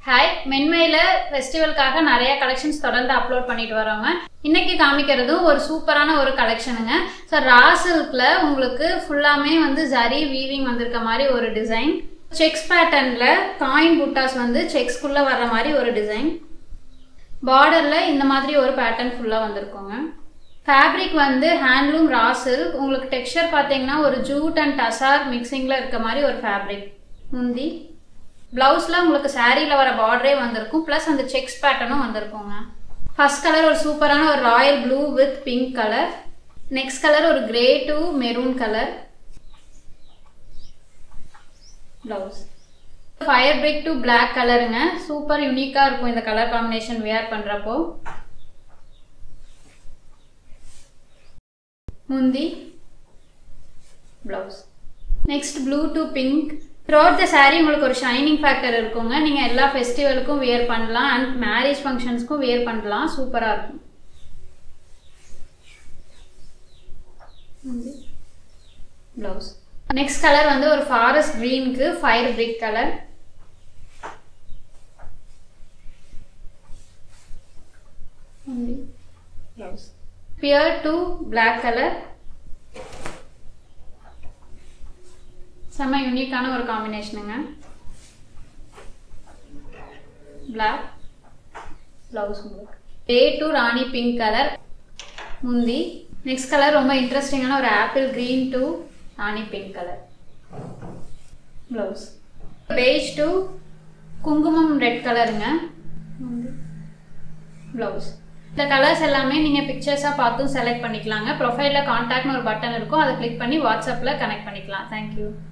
hi மென்மையில் ஃபெஸ்டிவலுக்காக நிறைய collections தொடர்ந்து upload பண்ணிட்டு வரோங்க இன்னைக்கு காமிக்கிறதும் ஒரு சூப்பரான ஒரு கலெக்ஷனுங்க ஸோ ரா சில்கில் உங்களுக்கு ஃபுல்லாமே வந்து ஜரி வீவிங் வந்திருக்க மாதிரி ஒரு டிசைன் செக்ஸ் பேட்டர்னில் காயின் புட்டாஸ் வந்து செக்ஸ்குள்ளே வர்ற மாதிரி ஒரு டிசைன் பார்டரில் இந்த மாதிரி ஒரு பேட்டர்ன் ஃபுல்லாக வந்திருக்குங்க ஃபேப்ரிக் வந்து ஹேண்ட்லூம் ரா சில்க் உங்களுக்கு டெக்ஸ்சர் பார்த்தீங்கன்னா ஒரு ஜூட் அண்ட் டசார் மிக்சிங்கில் இருக்க மாதிரி ஒரு ஃபேப்ரிக் முந்தி ப்ளவுஸில் உங்களுக்கு சாரியில் வர பார்டரே வந்திருக்கும் ப்ளஸ் அந்த செக்ஸ் பேட்டர்னும் வந்திருக்குங்க ஃபர்ஸ்ட் கலர் ஒரு சூப்பரான ஒரு royal blue with pink colour next colour ஒரு grey to maroon colour blouse fire brick to black கலருங்க சூப்பர் யூனிக்காக இருக்கும் இந்த கலர் காம்பினேஷன் வியர் பண்ணுறப்போ முந்தி blouse next blue to pink throughout the sari உங்களுக்கு ஒரு ஷைனிங் ஃபேக்டர் இருக்குங்க நீங்கள் எல்லா ஃபெஸ்டிவலுக்கும் வியர் பண்ணலாம் அண்ட் மேரேஜ் ஃபங்க்ஷன்ஸ்க்கும் வியர் பண்ணலாம் சூப்பராக இருக்கும் ப்ளவுஸ் நெக்ஸ்ட் கலர் வந்து ஒரு ஃபாரஸ்ட் க்ரீனுக்கு fire brick colour blouse pair to black colour செம்ம யூனிக்கான ஒரு காம்பினேஷனுங்க பிளாக் ப்ளவுஸ் உங்களுக்கு டே டு ராணி பிங்க் கலர் முந்தி நெக்ஸ்ட் கலர் ரொம்ப இன்ட்ரெஸ்டிங்கான ஒரு apple green to Rani pink colour blouse beige to kumkum red கலருங்க ப்ளவுஸ் இந்த கலர்ஸ் எல்லாமே நீங்கள் பிக்சர்ஸாக பார்த்தும் செலக்ட் பண்ணிக்கலாங்க ப்ரொஃபைலில் காண்டாக்ட்னு ஒரு பட்டன் இருக்கும் அதை கிளிக் பண்ணி வாட்ஸ்அப்பில் கனெக்ட் பண்ணிக்கலாம் தேங்க்யூ